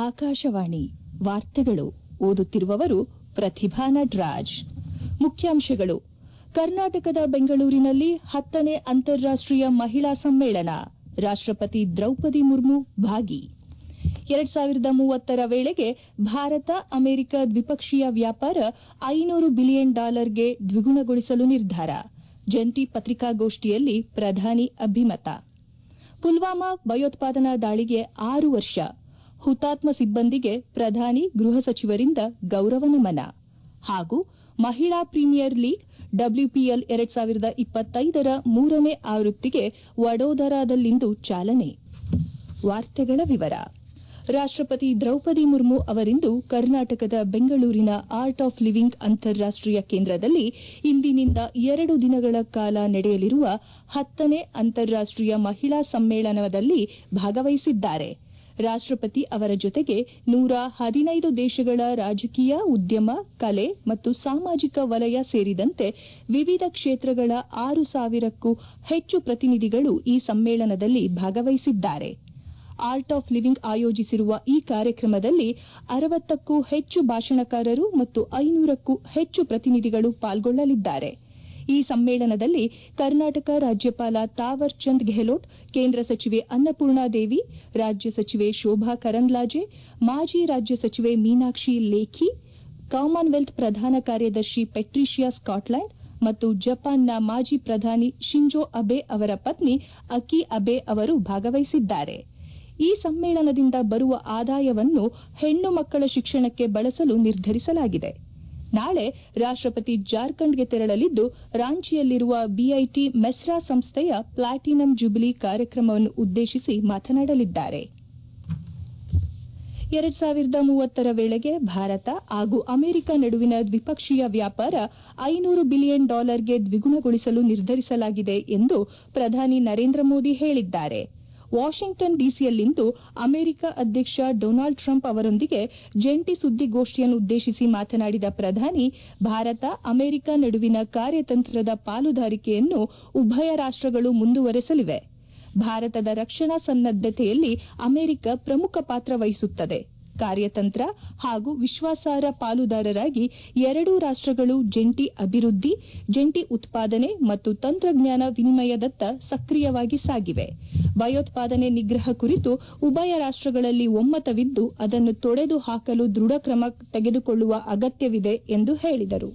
ಆಕಾಶವಾಣಿ ವಾರ್ತೆಗಳು ಓದುತ್ತಿರುವವರು ಪ್ರತಿಭಾ ನಟರಾಜ್ ಮುಖ್ಯಾಂಶಗಳು ಕರ್ನಾಟಕದ ಬೆಂಗಳೂರಿನಲ್ಲಿ ಹತ್ತನೇ ಅಂತಾರಾಷ್ಟೀಯ ಮಹಿಳಾ ಸಮ್ಮೇಳನ ರಾಷ್ಟಪತಿ ದ್ರೌಪದಿ ಮುರ್ಮು ಭಾಗಿ ಎರಡ್ ಸಾವಿರದ ಮೂವತ್ತರ ವೇಳೆಗೆ ಭಾರತ ಅಮೆರಿಕ ದ್ವಿಪಕ್ಷೀಯ ವ್ಯಾಪಾರ ಐನೂರು ಬಿಲಿಯನ್ ಡಾಲರ್ಗೆ ದ್ವಿಗುಣಗೊಳಿಸಲು ನಿರ್ಧಾರ ಜಂಟಿ ಪತ್ರಿಕಾಗೋಷ್ಠಿಯಲ್ಲಿ ಪ್ರಧಾನಿ ಅಭಿಮತ ಪುಲ್ವಾಮಾ ಭಯೋತ್ಪಾದನಾ ದಾಳಿಗೆ ಆರು ವರ್ಷ ಹುತಾತ್ಮ ಸಿಬ್ಬಂದಿಗೆ ಪ್ರಧಾನಿ ಗೃಹ ಸಚಿವರಿಂದ ಗೌರವ ನಮನ ಹಾಗೂ ಮಹಿಳಾ ಪ್ರೀಮಿಯರ್ ಲೀಗ್ ಡಬ್ಲ್ಯೂಪಿಎಲ್ ಎರಡ್ ಸಾವಿರದ ಇಪ್ಪತ್ತೈದರ ಮೂರನೇ ಆವೃತ್ತಿಗೆ ವಡೋದರಾದಲ್ಲಿಂದು ಚಾಲನೆ ವಾರ್ತೆಗಳ ವಿವರ ರಾಷ್ಟಪತಿ ದ್ರೌಪದಿ ಮುರ್ಮು ಅವರಿಂದು ಕರ್ನಾಟಕದ ಬೆಂಗಳೂರಿನ ಆರ್ಟ್ ಆಫ್ ಲಿವಿಂಗ್ ಅಂತಾರಾಷ್ಟೀಯ ಕೇಂದ್ರದಲ್ಲಿ ಇಂದಿನಿಂದ ಎರಡು ದಿನಗಳ ಕಾಲ ನಡೆಯಲಿರುವ ಹತ್ತನೇ ಅಂತಾರಾಷ್ಟೀಯ ಮಹಿಳಾ ಸಮ್ಮೇಳನದಲ್ಲಿ ಭಾಗವಹಿಸಿದ್ದಾರೆ ರಾಷ್ಟಪತಿ ಅವರ ಜೊತೆಗೆ ನೂರ ಹದಿನೈದು ದೇಶಗಳ ರಾಜಕೀಯ ಉದ್ಯಮ ಕಲೆ ಮತ್ತು ಸಾಮಾಜಿಕ ವಲಯ ಸೇರಿದಂತೆ ವಿವಿಧ ಕ್ಷೇತ್ರಗಳ ಆರು ಸಾವಿರಕ್ಕೂ ಹೆಚ್ಚು ಪ್ರತಿನಿಧಿಗಳು ಈ ಸಮ್ಮೇಳನದಲ್ಲಿ ಭಾಗವಹಿಸಿದ್ದಾರೆ ಆರ್ಟ್ ಆಫ್ ಲಿವಿಂಗ್ ಆಯೋಜಿಸಿರುವ ಈ ಕಾರ್ಯಕ್ರಮದಲ್ಲಿ ಅರವತ್ತಕ್ಕೂ ಹೆಚ್ಚು ಭಾಷಣಕಾರರು ಮತ್ತು ಐನೂರಕ್ಕೂ ಹೆಚ್ಚು ಪ್ರತಿನಿಧಿಗಳು ಪಾಲ್ಗೊಳ್ಳಲಿದ್ದಾರೆ ಈ ಸಮ್ಮೇಳನದಲ್ಲಿ ಕರ್ನಾಟಕ ರಾಜ್ಯಪಾಲ ತಾವರ್ ಚಂದ್ ಗೆಹ್ಲೋಟ್ ಕೇಂದ್ರ ಸಚಿವೆ ಅನ್ನಪೂರ್ಣಾದೇವಿ ರಾಜ್ಯ ಸಚಿವೆ ಶೋಭಾ ಕರಂದ್ಲಾಜೆ ಮಾಜಿ ರಾಜ್ಯ ಸಚಿವೆ ಮೀನಾಕ್ಷಿ ಲೇಖಿ ಕಾಮನ್ವೆಲ್ತ್ ಪ್ರಧಾನ ಕಾರ್ಯದರ್ಶಿ ಪೆಟ್ರಿಷಿಯಾ ಸ್ಕಾಟ್ಲ್ಯಾಂಡ್ ಮತ್ತು ಜಪಾನ್ನ ಮಾಜಿ ಪ್ರಧಾನಿ ಶಿಂಜೋ ಅಬೆ ಅವರ ಪತ್ನಿ ಅಕಿ ಅಬೆ ಅವರು ಭಾಗವಹಿಸಿದ್ದಾರೆ ಈ ಸಮ್ಮೇಳನದಿಂದ ಬರುವ ಆದಾಯವನ್ನು ಹೆಣ್ಣು ಮಕ್ಕಳ ಶಿಕ್ಷಣಕ್ಕೆ ಬಳಸಲು ನಿರ್ಧರಿಸಲಾಗಿದೆ ನಾಳೆ ರಾಷ್ಟಪತಿ ಜಾರ್ಖಂಡ್ಗೆ ತೆರಳಲಿದ್ದು ರಾಂಚಿಯಲ್ಲಿರುವ ಬಿಐಟಿ ಮೆಸ್ರಾ ಸಂಸ್ಥೆಯ ಪ್ಲಾಟಿನಂ ಜುಬಿಲಿ ಕಾರ್ಯಕ್ರಮವನ್ನು ಉದ್ದೇಶಿಸಿ ಮಾತನಾಡಲಿದ್ದಾರೆ ಎರಡ್ ಸಾವಿರದ ಮೂವತ್ತರ ವೇಳೆಗೆ ಭಾರತ ಹಾಗೂ ಅಮೆರಿಕ ನಡುವಿನ ದ್ವಿಪಕ್ಷೀಯ ವ್ಯಾಪಾರ ಐನೂರು ಬಿಲಿಯನ್ ಡಾಲರ್ಗೆ ದ್ವಿಗುಣಗೊಳಿಸಲು ನಿರ್ಧರಿಸಲಾಗಿದೆ ಎಂದು ಪ್ರಧಾನಿ ನರೇಂದ್ರ ಮೋದಿ ಹೇಳಿದ್ದಾರೆ ವಾಷಿಂಗ್ಟನ್ ಡಿಸಿಯಲ್ಲಿಂದು ಅಮೆರಿಕ ಅಧ್ಯಕ್ಷ ಡೊನಾಲ್ಡ್ ಟ್ರಂಪ್ ಅವರೊಂದಿಗೆ ಜಂಟಿ ಸುದ್ದಿಗೋಷ್ಠಿಯನ್ನುದ್ದೇಶಿಸಿ ಮಾತನಾಡಿದ ಪ್ರಧಾನಿ ಭಾರತ ಅಮೆರಿಕ ನಡುವಿನ ಕಾರ್ಯತಂತ್ರದ ಪಾಲುದಾರಿಕೆಯನ್ನು ಉಭಯ ರಾಷ್ಟಗಳು ಮುಂದುವರೆಸಲಿವೆ ಭಾರತದ ರಕ್ಷಣಾ ಸನ್ನದ್ದತೆಯಲ್ಲಿ ಅಮೆರಿಕ ಪ್ರಮುಖ ಪಾತ್ರ ವಹಿಸುತ್ತದೆ ಕಾರ್ಯತಂತ್ರ ಹಾಗೂ ವಿಶ್ವಾಸಾರ್ಹ ಪಾಲುದಾರರಾಗಿ ಎರಡೂ ರಾಷ್ಟಗಳು ಜಂಟಿ ಅಭಿವೃದ್ಧಿ ಜಂಟಿ ಉತ್ಪಾದನೆ ಮತ್ತು ತಂತ್ರಜ್ಞಾನ ವಿನಿಮಯದತ್ತ ಸಕ್ರಿಯವಾಗಿ ಸಾಗಿವೆ ಭಯೋತ್ಪಾದನೆ ನಿಗ್ರಹ ಕುರಿತು ಉಭಯ ರಾಷ್ಟಗಳಲ್ಲಿ ಒಮ್ಮತವಿದ್ದು ಅದನ್ನು ತೊಡೆದು ಹಾಕಲು ದೃಢ ಕ್ರಮ ತೆಗೆದುಕೊಳ್ಳುವ ಅಗತ್ಯವಿದೆ ಎಂದು ಹೇಳಿದರು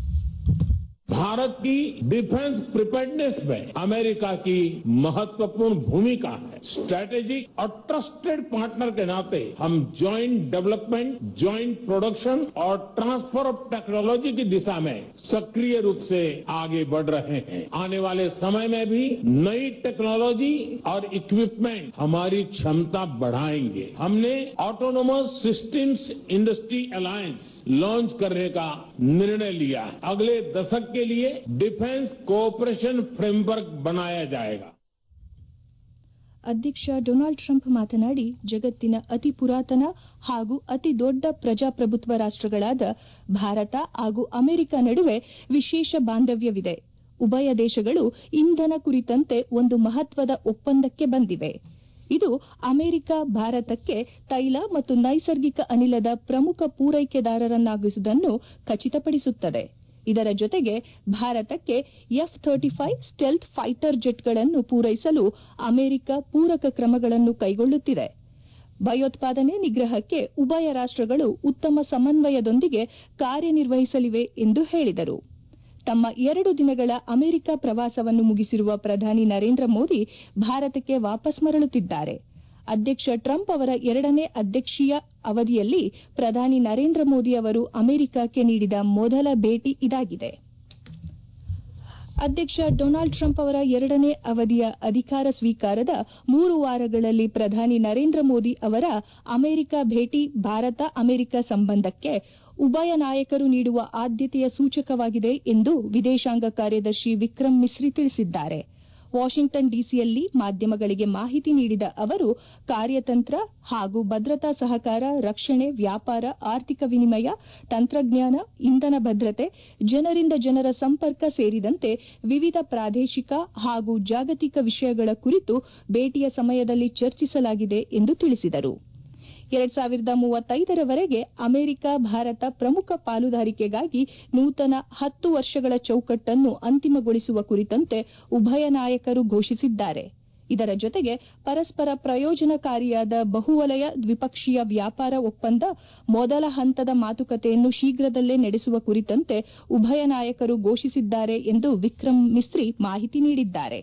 भारत की डिफेंस प्रिपेयर्डनेस में अमेरिका की महत्वपूर्ण भूमिका है स्ट्रेटेजिक और ट्रस्टेड पार्टनर के नाते हम ज्वाइंट डेवलपमेंट ज्वाइंट प्रोडक्शन और ट्रांसफर ऑफ टेक्नोलॉजी की दिशा में सक्रिय रूप से आगे बढ़ रहे हैं आने वाले समय में भी नई टेक्नोलॉजी और इक्विपमेंट हमारी क्षमता बढ़ाएंगे हमने autonomous systems industry alliance launch करने का निर्णय लिया है अगले दशक के लिए डिफेंस कोऑपरेशन फ्रेमवर्क बनाया जाएगा ಅಧ್ಯಕ್ಷ ಡೊನಾಲ್ಡ್ ಟ್ರಂಪ್ ಮಾತನಾಡಿ ಜಗತ್ತಿನ ಅತಿ ಪುರಾತನ ಹಾಗೂ ಅತಿ ದೊಡ್ಡ ಪ್ರಜಾಪ್ರಭುತ್ವ ರಾಷ್ಟಗಳಾದ ಭಾರತ ಹಾಗೂ ಅಮೆರಿಕ ನಡುವೆ ವಿಶೇಷ ಬಾಂಧವ್ಯವಿದೆ ಉಭಯ ದೇಶಗಳು ಇಂಧನ ಕುರಿತಂತೆ ಒಂದು ಮಹತ್ವದ ಒಪ್ಪಂದಕ್ಕೆ ಬಂದಿವೆ ಇದು ಅಮೆರಿಕ ಭಾರತಕ್ಕೆ ತೈಲ ಮತ್ತು ನೈಸರ್ಗಿಕ ಅನಿಲದ ಪ್ರಮುಖ ಪೂರೈಕೆದಾರರನ್ನಾಗಿಸುವುದನ್ನು ಖಚಿತಪಡಿಸುತ್ತದೆ ಇದರ ಜೊತೆಗೆ ಭಾರತಕ್ಕೆ F thirty five stealth fighter ಜೆಟ್ಗಳನ್ನು ಪೂರೈಸಲು ಅಮೆರಿಕ ಪೂರಕ ಕ್ರಮಗಳನ್ನು ಕೈಗೊಳ್ಳುತ್ತಿದೆ ಭಯೋತ್ಪಾದನೆ ನಿಗ್ರಹಕ್ಕೆ ಉಭಯ ರಾಷ್ಟಗಳು ಉತ್ತಮ ಸಮನ್ವಯದೊಂದಿಗೆ ಕಾರ್ಯನಿರ್ವಹಿಸಲಿವೆ ಎಂದು ಹೇಳಿದರು ತಮ್ಮ ಎರಡು ದಿನಗಳ ಅಮೆರಿಕ ಪ್ರವಾಸವನ್ನು ಮುಗಿಸಿರುವ ಪ್ರಧಾನಿ ನರೇಂದ್ರ ಮೋದಿ ಭಾರತಕ್ಕೆ ವಾಪಸ್ ಮರಳುತ್ತಿದ್ದಾರೆ ಅಧ್ಯಕ್ಷ ಟ್ರಂಪ್ ಅವರ ಎರಡನೇ ಅಧ್ಯಕ್ಷೀಯ ಅವಧಿಯಲ್ಲಿ ಪ್ರಧಾನಿ ನರೇಂದ್ರ ಮೋದಿ ಅವರು ಅಮೆರಿಕಕ್ಕೆ ನೀಡಿದ ಮೊದಲ ಭೇಟಿ ಇದಾಗಿದೆ ಅಧ್ಯಕ್ಷ ಡೊನಾಲ್ಡ್ ಟ್ರಂಪ್ ಅವರ ಎರಡನೇ ಅವಧಿಯ ಅಧಿಕಾರ ಸ್ವೀಕಾರದ ಮೂರು ವಾರಗಳಲ್ಲಿ ಪ್ರಧಾನಿ ನರೇಂದ್ರ ಮೋದಿ ಅವರ ಅಮೆರಿಕ ಭೇಟಿ ಭಾರತ ಅಮೆರಿಕ ಸಂಬಂಧಕ್ಕೆ ಉಭಯ ನಾಯಕರು ನೀಡುವ ಆದ್ಯತೆಯ ಸೂಚಕವಾಗಿದೆ ಎಂದು ವಿದೇಶಾಂಗ ಕಾರ್ಯದರ್ಶಿ ವಿಕ್ರಮ್ ಮಿಸ್ರಿ ತಿಳಿಸಿದ್ದಾರೆ ವಾಷಿಂಗ್ಟನ್ ಡಿಸಿಯಲ್ಲಿ ಮಾಧ್ಯಮಗಳಿಗೆ ಮಾಹಿತಿ ನೀಡಿದ ಅವರು ಕಾರ್ಯತಂತ್ರ ಹಾಗೂ ಭದ್ರತಾ ಸಹಕಾರ ರಕ್ಷಣೆ ವ್ಯಾಪಾರ ಆರ್ಥಿಕ ವಿನಿಮಯ ತಂತ್ರಜ್ಞಾನ ಇಂಧನ ಭದ್ರತೆ ಜನರಿಂದ ಜನರ ಸಂಪರ್ಕ ಸೇರಿದಂತೆ ವಿವಿಧ ಪ್ರಾದೇಶಿಕ ಹಾಗೂ ಜಾಗತಿಕ ವಿಷಯಗಳ ಕುರಿತು ಭೇಟಿಯ ಸಮಯದಲ್ಲಿ ಚರ್ಚಿಸಲಾಗಿದೆ ಎಂದು ತಿಳಿಸಿದರು ಎರಡ್ ಸಾವಿರದ ಮೂವತ್ತೈದರವರೆಗೆ ಅಮೆರಿಕ ಭಾರತ ಪ್ರಮುಖ ಪಾಲುದಾರಿಕೆಗಾಗಿ ನೂತನ ಹತ್ತು ವರ್ಷಗಳ ಚೌಕಟ್ಟನ್ನು ಅಂತಿಮಗೊಳಿಸುವ ಕುರಿತಂತೆ ಉಭಯ ನಾಯಕರು ಘೋಷಿಸಿದ್ದಾರೆ ಇದರ ಜೊತೆಗೆ ಪರಸ್ಪರ ಪ್ರಯೋಜನಕಾರಿಯಾದ ಬಹುವಲಯ ದ್ವಿಪಕ್ಷೀಯ ವ್ಯಾಪಾರ ಒಪ್ಪಂದ ಮೊದಲ ಹಂತದ ಮಾತುಕತೆಯನ್ನು ಶೀಘ್ರದಲ್ಲೇ ನಡೆಸುವ ಕುರಿತಂತೆ ಉಭಯ ನಾಯಕರು ಘೋಷಿಸಿದ್ದಾರೆ ಎಂದು ವಿಕ್ರಮ್ ಮಿಸ್ತಿ ಮಾಹಿತಿ ನೀಡಿದ್ದಾರೆ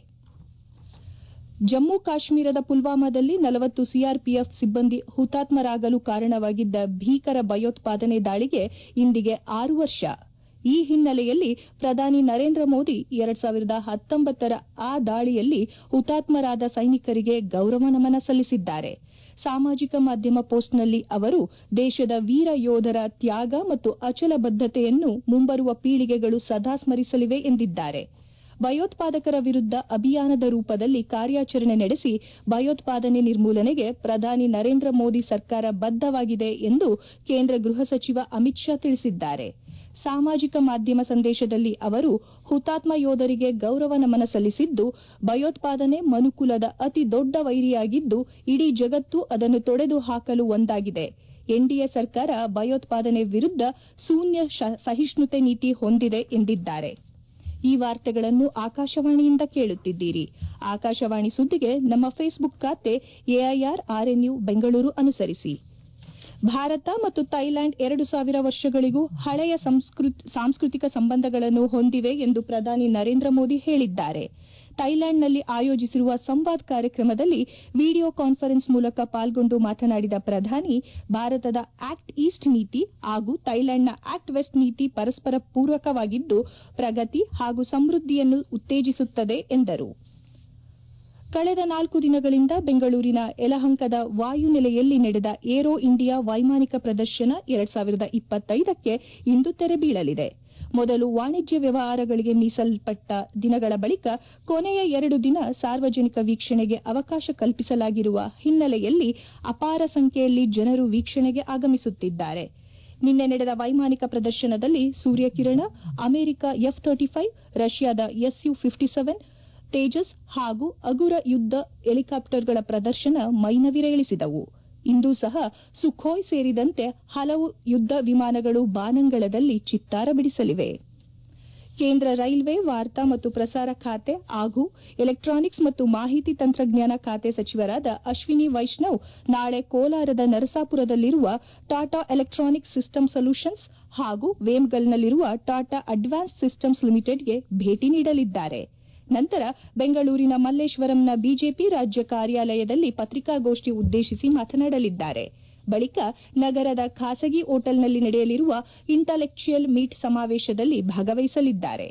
ಜಮ್ಮು ಕಾಶ್ಮೀರದ ಪುಲ್ವಾಮಾದಲ್ಲಿ ನಲವತ್ತು ಸಿಆರ್ಪಿಎಫ್ ಸಿಬ್ಬಂದಿ ಹುತಾತ್ಮರಾಗಲು ಕಾರಣವಾಗಿದ್ದ ಭೀಕರ ಭಯೋತ್ಪಾದನೆ ದಾಳಿಗೆ ಇಂದಿಗೆ ಆರು ವರ್ಷ ಈ ಹಿನ್ನೆಲೆಯಲ್ಲಿ ಪ್ರಧಾನಿ ನರೇಂದ್ರ ಮೋದಿ ಎರಡ್ ಸಾವಿರದ ಹತ್ತೊಂಬತ್ತರ ಆ ದಾಳಿಯಲ್ಲಿ ಹುತಾತ್ಮರಾದ ಸೈನಿಕರಿಗೆ ಗೌರವ ನಮನ ಸಲ್ಲಿಸಿದ್ದಾರೆ ಸಾಮಾಜಿಕ ಮಾಧ್ಯಮ ಪೋಸ್ಟ್ನಲ್ಲಿ ಅವರು ದೇಶದ ವೀರ ಯೋಧರ ತ್ಯಾಗ ಮತ್ತು ಅಚಲ ಬದ್ದತೆಯನ್ನು ಮುಂಬರುವ ಪೀಳಿಗೆಗಳು ಸದಾ ಸ್ಮರಿಸಲಿವೆ ಎಂದಿದ್ದಾರೆ ಭಯೋತ್ಪಾದಕರ ವಿರುದ್ದ ಅಭಿಯಾನದ ರೂಪದಲ್ಲಿ ಕಾರ್ಯಾಚರಣೆ ನಡೆಸಿ ಭಯೋತ್ಪಾದನೆ ನಿರ್ಮೂಲನೆಗೆ ಪ್ರಧಾನಿ ನರೇಂದ್ರ ಮೋದಿ ಸರ್ಕಾರ ಬದ್ದವಾಗಿದೆ ಎಂದು ಕೇಂದ್ರ ಗೃಹ ಸಚಿವ ಅಮಿತ್ ಶಾ ತಿಳಿಸಿದ್ದಾರೆ ಸಾಮಾಜಿಕ ಮಾಧ್ಯಮ ಸಂದೇಶದಲ್ಲಿ ಅವರು ಹುತಾತ್ಮ ಯೋಧರಿಗೆ ಗೌರವ ನಮನ ಸಲ್ಲಿಸಿದ್ದು ಭಯೋತ್ಪಾದನೆ ಮನುಕುಲದ ಅತಿ ದೊಡ್ಡ ವೈರಿಯಾಗಿದ್ದು ಇಡೀ ಜಗತ್ತು ಅದನ್ನು ತೊಡೆದು ಹಾಕಲು ಒಂದಾಗಿದೆ ಎನ್ಡಿಎ ಸರ್ಕಾರ ಭಯೋತ್ಪಾದನೆ ವಿರುದ್ದ ಶೂನ್ಯ ಸಹಿಷ್ಣುತೆ ನೀತಿ ಹೊಂದಿದೆ ಎಂದಿದ್ದಾರೆ ಈ ವಾರ್ತೆಗಳನ್ನು ಆಕಾಶವಾಣಿಯಿಂದ ಕೇಳುತ್ತಿದ್ದೀರಿ ಆಕಾಶವಾಣಿ ಸುದ್ದಿಗೆ ನಮ್ಮ ಫೇಸ್ಬುಕ್ ಖಾತೆ ಎಐಆರ್ ಆರ್ಎನ್ಯು ಬೆಂಗಳೂರು ಅನುಸರಿಸಿ ಭಾರತ ಮತ್ತು ಥೈಲ್ಯಾಂಡ್ ಎರಡು ಸಾವಿರ ವರ್ಷಗಳಿಗೂ ಹಳೆಯ ಸಾಂಸ್ಕೃತಿಕ ಸಂಬಂಧಗಳನ್ನು ಹೊಂದಿವೆ ಎಂದು ಪ್ರಧಾನಿ ನರೇಂದ್ರ ಮೋದಿ ಹೇಳಿದ್ದಾರೆ ಥೈಲ್ಯಾಂಡ್ನಲ್ಲಿ ಆಯೋಜಿಸಿರುವ ಸಂವಾದ್ ಕಾರ್ಯಕ್ರಮದಲ್ಲಿ ವಿಡಿಯೋ ಕಾನ್ಫರೆನ್ಸ್ ಮೂಲಕ ಪಾಲ್ಗೊಂಡು ಮಾತನಾಡಿದ ಪ್ರಧಾನಿ ಭಾರತದ ಆಕ್ಟ್ ಈಸ್ಟ್ ನೀತಿ ಹಾಗೂ ಥೈಲ್ಯಾಂಡ್ನ ಆಕ್ಟ್ ವೆಸ್ಟ್ ನೀತಿ ಪರಸ್ಪರ ಪೂರಕವಾಗಿದ್ದು ಪ್ರಗತಿ ಹಾಗೂ ಸಮೃದ್ದಿಯನ್ನು ಉತ್ತೇಜಿಸುತ್ತದೆ ಎಂದರು ಕಳೆದ ನಾಲ್ಕು ದಿನಗಳಿಂದ ಬೆಂಗಳೂರಿನ ಯಲಹಂಕದ ವಾಯುನೆಲೆಯಲ್ಲಿ ನಡೆದ ಏರೋ ಇಂಡಿಯಾ ವೈಮಾನಿಕ ಪ್ರದರ್ಶನ ಎರಡ್ ಸಾವಿರದ ಇಪ್ಪತ್ತೈದಕ್ಕೆ ಇಂದು ತೆರೆ ಬೀಳಲಿದೆ ಮೊದಲು ವಾಣಿಜ್ಯ ವ್ಯವಹಾರಗಳಿಗೆ ಮೀಸಲ್ಪಟ್ಟ ದಿನಗಳ ಬಳಿಕ ಕೊನೆಯ ಎರಡು ದಿನ ಸಾರ್ವಜನಿಕ ವೀಕ್ಷಣೆಗೆ ಅವಕಾಶ ಕಲ್ಪಿಸಲಾಗಿರುವ ಹಿನ್ನೆಲೆಯಲ್ಲಿ ಅಪಾರ ಸಂಖ್ಯೆಯಲ್ಲಿ ಜನರು ವೀಕ್ಷಣೆಗೆ ಆಗಮಿಸುತ್ತಿದ್ದಾರೆ ನಿನ್ನೆ ನಡೆದ ವೈಮಾನಿಕ ಪ್ರದರ್ಶನದಲ್ಲಿ Suryakiran America F thirty five ರಷ್ಯಾದ ಎಸ್ಯು ಫಿಫ್ಟಿ ಸೆವೆನ್ ತೇಜಸ್ ಹಾಗೂ ಅಗುರ ಯುದ್ದ ಹೆಲಿಕಾಪ್ಟರ್ಗಳ ಪ್ರದರ್ಶನ ಮೈನವಿರೇಳಿಸಿದವು ಇಂದೂ ಸಹ ಸುಖೋಯ್ ಸೇರಿದಂತೆ ಹಲವು ಯುದ್ದ ವಿಮಾನಗಳು ಬಾನಂಗಳದಲ್ಲಿ ಚಿತ್ತಾರ ಬಿಡಿಸಲಿವೆ ಕೇಂದ್ರ ರೈಲ್ವೆ ವಾರ್ತಾ ಮತ್ತು ಪ್ರಸಾರ ಖಾತೆ ಹಾಗೂ ಎಲೆಕ್ಟಾನಿಕ್ಸ್ ಮತ್ತು ಮಾಹಿತಿ ತಂತ್ರಜ್ಞಾನ ಖಾತೆ ಸಚಿವರಾದ ಅಶ್ವಿನಿ ವೈಷ್ಣವ್ ನಾಳೆ ಕೋಲಾರದ ನರಸಾಪುರದಲ್ಲಿರುವ ಟಾಟಾ ಎಲೆಕ್ಟಾನಿಕ್ ಸಿಸ್ಟಮ್ ಸೊಲ್ಯೂಷನ್ಸ್ ಹಾಗೂ ವೇಮ್ಗಲ್ನಲ್ಲಿರುವ ಟಾಟಾ ಅಡ್ವಾನ್ಸ್ ಸಿಸ್ಟಮ್ಸ್ ಲಿಮಿಟೆಡ್ಗೆ ಭೇಟಿ ನೀಡಲಿದ್ದಾರೆ ನಂತರ ಬೆಂಗಳೂರಿನ ಮಲ್ಲೇಶ್ವರಂನ ಬಿಜೆಪಿ ರಾಜ್ಯ ಕಾರ್ಯಾಲಯದಲ್ಲಿ ಪತ್ರಿಕಾಗೋಷ್ಠಿ ಉದ್ದೇಶಿಸಿ ಮಾತನಾಡಲಿದ್ದಾರೆ ಬಳಿಕ ನಗರದ ಖಾಸಗಿ ಹೋಟೆಲ್ನಲ್ಲಿ ನಡೆಯಲಿರುವ ಇಂಟಲೆಕ್ಚುಯಲ್ ಮೀಟ್ ಸಮಾವೇಶದಲ್ಲಿ ಭಾಗವಹಿಸಲಿದ್ದಾರೆ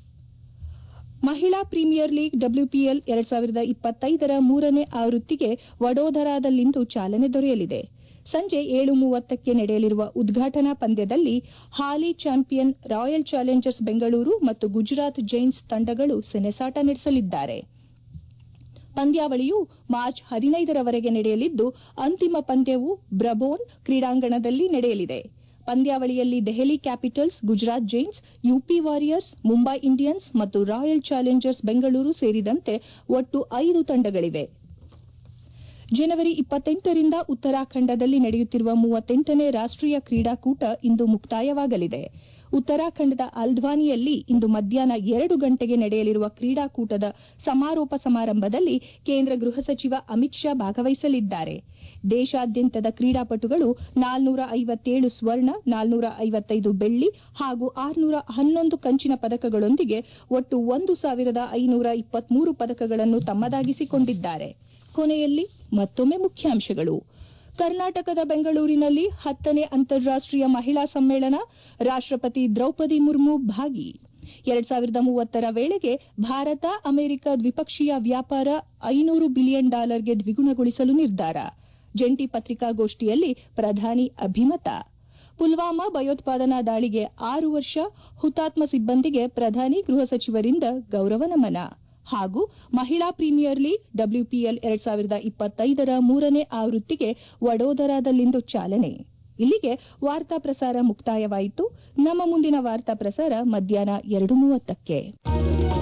ಮಹಿಳಾ ಪ್ರೀಮಿಯರ್ ಲೀಗ್ ಡಬ್ಲ್ಯೂಪಿಎಲ್ ಎರಡ್ ಸಾವಿರದ ಇಪ್ಪತ್ತೈದರ ಮೂರನೇ ಆವೃತ್ತಿಗೆ ವಡೋದರಾದಲ್ಲಿಂದು ಚಾಲನೆ ದೊರೆಯಲಿದೆ ಸಂಜೆ ಏಳು ಮೂವತ್ತಕ್ಕೆ ನಡೆಯಲಿರುವ ಉದ್ಘಾಟನಾ ಪಂದ್ಯದಲ್ಲಿ ಹಾಲಿ ಚಾಂಪಿಯನ್ ರಾಯಲ್ ಚಾಲೆಂಜರ್ಸ್ ಬೆಂಗಳೂರು ಮತ್ತು ಗುಜರಾತ್ ಜೈನ್ಸ್ ತಂಡಗಳು ಸೆಣಸಾಟ ನಡೆಸಲಿದ್ದಾರೆ ಪಂದ್ಯಾವಳಿಯು ಮಾರ್ಚ್ ಹದಿನೈದರವರೆಗೆ ನಡೆಯಲಿದ್ದು ಅಂತಿಮ ಪಂದ್ಯವು ಬ್ರಬೋರ್ನ್ ಕ್ರೀಡಾಂಗಣದಲ್ಲಿ ನಡೆಯಲಿದೆ ಪಂದ್ಯಾವಳಿಯಲ್ಲಿ Delhi Capitals Gujarat Giants UP Warriors Mumbai Indians ಮತ್ತು ರಾಯಲ್ ಚಾಲೆಂಜರ್ಸ್ ಬೆಂಗಳೂರು ಸೇರಿದಂತೆ ಒಟ್ಟು ಐದು ತಂಡಗಳಿವೆ ಜನವರಿ ಇಪ್ಪತ್ತೆಂಟರಿಂದ ಉತ್ತರಾಖಂಡದಲ್ಲಿ ನಡೆಯುತ್ತಿರುವ ಮೂವತ್ತೆಂಟನೇ ರಾಷ್ಟೀಯ ಕ್ರೀಡಾಕೂಟ ಇಂದು ಮುಕ್ತಾಯವಾಗಲಿದೆ ಉತ್ತರಾಖಂಡದ ಅಲ್ಧ್ವಾನಿಯಲ್ಲಿ ಇಂದು ಮಧ್ಯಾಹ್ನ ಎರಡು ಗಂಟೆಗೆ ನಡೆಯಲಿರುವ ಕ್ರೀಡಾಕೂಟದ ಸಮಾರೋಪ ಸಮಾರಂಭದಲ್ಲಿ ಕೇಂದ್ರ ಗೃಹ ಸಚಿವ ಅಮಿತ್ ಶಾ ಭಾಗವಹಿಸಲಿದ್ದಾರೆ ದೇಶಾದ್ಯಂತದ ಕ್ರೀಡಾಪಟುಗಳು ನಾಲ್ನೂರ ಐವತ್ತೇಳು ಸ್ವರ್ಣ ನಾಲ್ನೂರ ಐವತ್ತೈದು ಬೆಳ್ಳಿ ಹಾಗೂ ಆರುನೂರ ಹನ್ನೊಂದು ಕಂಚಿನ ಪದಕಗಳೊಂದಿಗೆ ಒಟ್ಟು ಒಂದು ಸಾವಿರದ ಐನೂರ ಇಪ್ಪತ್ಮೂರು ಪದಕಗಳನ್ನು ತಮ್ಮದಾಗಿಸಿಕೊಂಡಿದ್ದಾರೆ ಕೊನೆಯಲ್ಲಿ ಮತ್ತೊಮ್ಮೆ ಮುಖ್ಯಾಂಶಗಳು ಕರ್ನಾಟಕದ ಬೆಂಗಳೂರಿನಲ್ಲಿ ಹತ್ತನೇ ಅಂತಾರಾಷ್ಟೀಯ ಮಹಿಳಾ ಸಮ್ಮೇಳನ ರಾಷ್ಟಪತಿ ದ್ರೌಪದಿ ಮುರ್ಮು ಭಾಗಿ ಎರಡ್ ಸಾವಿರದ ಮೂವತ್ತರ ವೇಳೆಗೆ ಭಾರತ ಅಮೆರಿಕ ದ್ವಿಪಕ್ಷೀಯ ವ್ಯಾಪಾರ ಐನೂರು ಬಿಲಿಯನ್ ಡಾಲರ್ಗೆ ದ್ವಿಗುಣಗೊಳಿಸಲು ನಿರ್ಧಾರ ಜಂಟಿ ಪತ್ರಿಕಾಗೋಷ್ಠಿಯಲ್ಲಿ ಪ್ರಧಾನಿ ಅಭಿಮತ ಪುಲ್ವಾಮಾ ಭಯೋತ್ಪಾದನಾ ದಾಳಿಗೆ ಆರು ವರ್ಷ ಹುತಾತ್ಮ ಸಿಬ್ಬಂದಿಗೆ ಪ್ರಧಾನಿ ಗೃಹ ಸಚಿವರಿಂದ ಗೌರವ ನಮನ ಹಾಗೂ ಮಹಿಳಾ ಪ್ರೀಮಿಯರ್ ಲೀಗ್ ಡಬ್ಲ್ಯೂಪಿಎಲ್ ಎರಡ್ ಸಾವಿರದ ಇಪ್ಪತ್ತೈದರ ಮೂರನೇ ಆವೃತ್ತಿಗೆ ವಡೋದರಾದಲ್ಲಿಂದು ಚಾಲನೆ ಇಲ್ಲಿಗೆ ವಾರ್ತಾ ಪ್ರಸಾರ ಮುಕ್ತಾಯವಾಯಿತು ನಮ್ಮ ಮುಂದಿನ ವಾರ್ತಾ ಪ್ರಸಾರ ಮಧ್ಯಾಹ್ನ ಎರಡು ಮೂವತ್ತಕ್ಕೆ